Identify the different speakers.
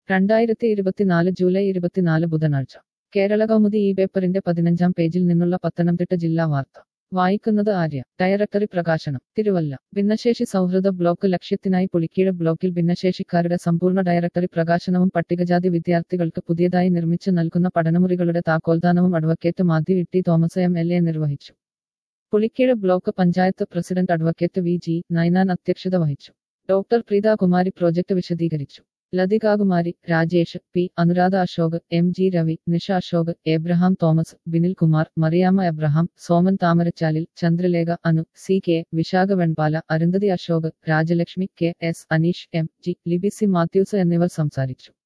Speaker 1: രണ്ടായിരത്തി ഇരുപത്തിനാല് ജൂലൈ ഇരുപത്തിനാല് ബുധനാഴ്ച കേരള കൗമുദി ഈ പേപ്പറിന്റെ പതിനഞ്ചാം പേജിൽ നിന്നുള്ള പത്തനംതിട്ട ജില്ലാ വാർത്ത വായിക്കുന്നത് ആര്യ ഡയറക്ടറി പ്രകാശനം തിരുവല്ല ഭിന്നശേഷി സൗഹൃദ ബ്ലോക്ക് ലക്ഷ്യത്തിനായി പുളിക്കീഴ് ബ്ലോക്കിൽ ഭിന്നശേഷിക്കാരുടെ സമ്പൂർണ്ണ ഡയറക്ടറി പ്രകാശനവും പട്ടികജാതി വിദ്യാർത്ഥികൾക്ക് പുതിയതായി നിർമ്മിച്ചു നൽകുന്ന പഠനമുറികളുടെ താക്കോൽദാനവും advocate Mathew Itty Thomas M L A നിർവഹിച്ചു Pulikeezhu block panchayat president advocate V G Ninan അധ്യക്ഷത വഹിച്ചു ഡോക്ടർ പ്രീത കുമാരി പ്രോജക്ട് വിശദീകരിച്ചു Lathikakumari Rajesh P Anuradha Ashok M G Ravi Nisha Ashok Abraham Thomas Binil Kumar Mariamma Abraham Soman Thamarachalil Chandralekha Anu C K Vishakha Venpala Arundhathi Ashok Rajalakshmi K S Aneesh M G Libi C Mathews എന്നിവർ സംസാരിച്ചു